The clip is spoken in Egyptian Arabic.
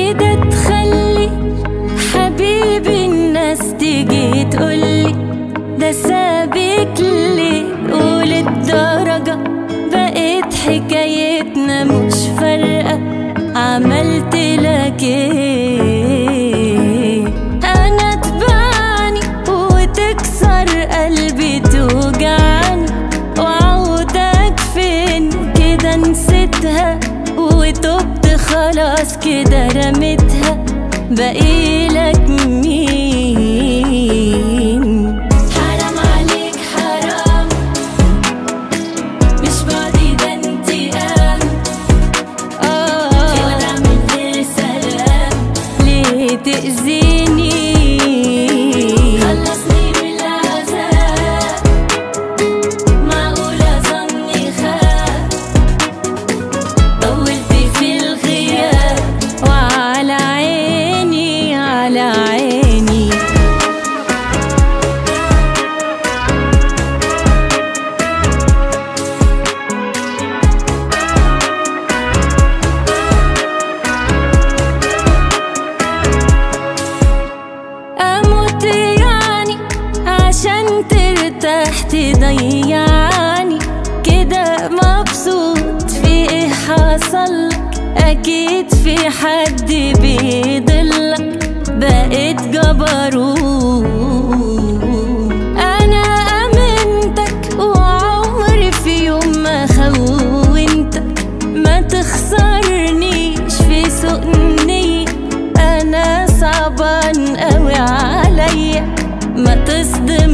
كده تخلي حبيبي الناس تيجي تقولي ده سابك ليه قول الدرجة بقيت حكايتنا مش فارقة عملت لك ايه انا تبعني وتكسر قلبي توجعني وعودك فين كده نسيتها وتبت خلاص كده رميتها بقيلك مين حرام عليك حرام مش بعدي ده انتقام كده بعمل غير سلام ليه تأذيني خلصني من العذاب معقولة ظني خاب طولت في الغياب وعلى عيني على عيني أموت يعني عشان ترتاح تضيعني كده مبسوط في ايه حصلك أكيد في حد بيضلك بقيت جبروت أنا أمنتك وعمري في يوم ما خونتك ما تخسرنيش في سؤني أنا صعبان قوي عليا ما تصدم